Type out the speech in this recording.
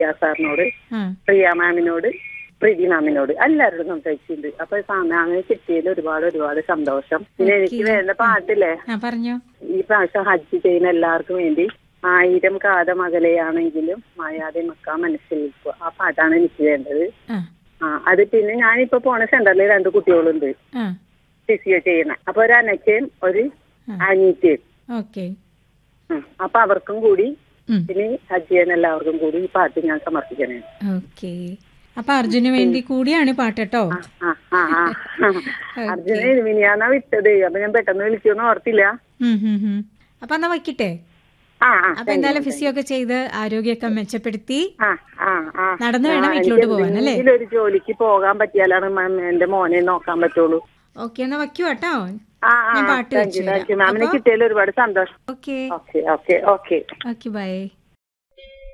സാറിനോട് ആ പ്രിയ മാമിനോട് പ്രീതി മാമിനോട് എല്ലാവരോടും സംസാരിച്ചിട്ടുണ്ട് അപ്പൊ സാമ അങ്ങനെ കിട്ടിയതിൽ ഒരുപാട് ഒരുപാട് സന്തോഷം പിന്നെ എനിക്ക് വേണ്ട പാട്ടില്ലേ ആ പറഞ്ഞോ ഈ പ്രാവശ്യം ഹജ്ജ് ചെയ്യുന്ന എല്ലാവർക്കും വേണ്ടി ആയിരം കാതമകലെയാണെങ്കിലും മായാതെ മക്ക മനസ്സിൽ നിൽക്കുക ആ പാട്ടാണ് എനിക്ക് വേണ്ടത് ആ ആ അത് പിന്നെ ഞാനിപ്പോ പോണ സെന്ററിൽ രണ്ട് കുട്ടികളുണ്ട് ആ ഫിസിയോ ചെയ്യണ അപ്പൊ ഒരു അനക്കയും ഒരു ആ. അനീറ്റയും ഓക്കെ ഉം. അപ്പൊ അവർക്കും കൂടി ഉം. പിന്നെ ഹജ്ജ് ചെയ്യുന്ന എല്ലാവർക്കും കൂടി ഈ പാട്ട് ഞാൻ സമർപ്പിക്കണേ ഓക്കെ അപ്പൊ അർജുന് വേണ്ടി കൂടിയാണ് പാട്ട് കേട്ടോ ആ ആ ആ അർജുന മിനിയാന്നാ വിട്ടത് അപ്പൊ ഞാൻ പെട്ടെന്ന് വിളിക്കുമെന്ന് ഓർത്തില്ല ഉം, ഉം, ഉം. അപ്പൊ എന്നാ വയ്ക്കട്ടെ ആ ആ അപ്പൊ എന്തായാലും ഫിസിയോ ഒക്കെ ചെയ്ത് ആരോഗ്യമൊക്കെ മെച്ചപ്പെടുത്തി ആ ആ ആ നടന്നു വേണം ആ, വീട്ടിലോട്ട് എനിക്ക് പോവാൻ അല്ലേ എന്തെങ്കിലും ഒരു ജോലിക്ക് പോകാൻ പറ്റിയാലാണ് മാം എന്റെ മോനെ നോക്കാൻ പറ്റുള്ളൂ ഓക്കെ എന്നാ വയ്ക്കൂ കേട്ടോ ആ ആ ഞാൻ പാട്ട് താങ്ക് വെച്ച് യു തരാം. താങ്ക് യു മാമിനെ അപ്പൊ- കിട്ടിയതിൽ ഒരുപാട് സന്തോഷം okay okay okay okay okay by